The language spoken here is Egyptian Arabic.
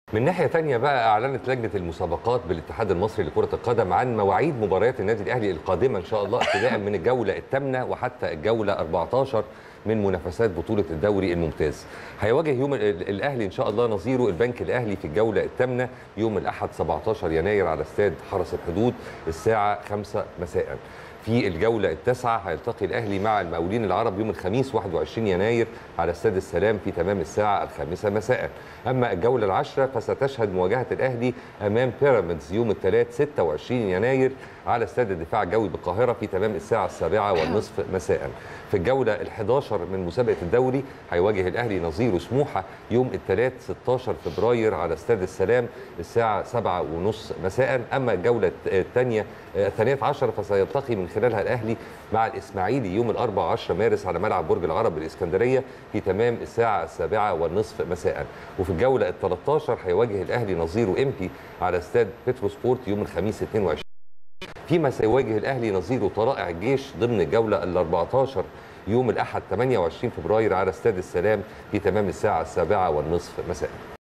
من ناحية تانية بقى أعلنت لجنة المسابقات بالاتحاد المصري لكرة القدم عن مواعيد مباريات النادي الأهلي القادمة إن شاء الله ابتداء من الجولة الثامنة وحتى الجولة 14 من منافسات بطولة الدوري الممتاز. هيواجه يوم ال- الأهلي إن شاء الله نظيره البنك الأهلي في الجولة الثامنة يوم الأحد 17 يناير على استاد حرس الحدود الساعة 5 مساء. في الجولة التاسعة هيلتقي الأهلي مع المقاولين العرب يوم الخميس 21 يناير على استاد السلام في تمام الساعة الخامسة مساء أما الجولة العاشرة فستشهد مواجهة الأهلي أمام بيراميدز يوم الثلاث 26 يناير على استاد الدفاع الجوي بالقاهرة في تمام الساعة السابعة والنصف مساء في الجولة ال11 من مسابقة الدوري هيواجه الأهلي نظيره سموحة يوم الثلاث 16 فبراير على استاد السلام الساعة 7 ونص مساء أما الجولة الثانية الثانية عشر فسيلتقي من خلالها الأهلي مع الإسماعيلي يوم الأربع 10 مارس على ملعب برج العرب بالإسكندرية في تمام الساعة السابعة والنصف مساء وفي الجولة ال 13 هيواجه الأهلي نظيره إمبي على استاد بترو سبورت يوم الخميس 22 فيما سيواجه الأهلي نظيره طلائع الجيش ضمن الجولة ال 14 يوم الأحد 28 فبراير على استاد السلام في تمام الساعة السابعة والنصف مساء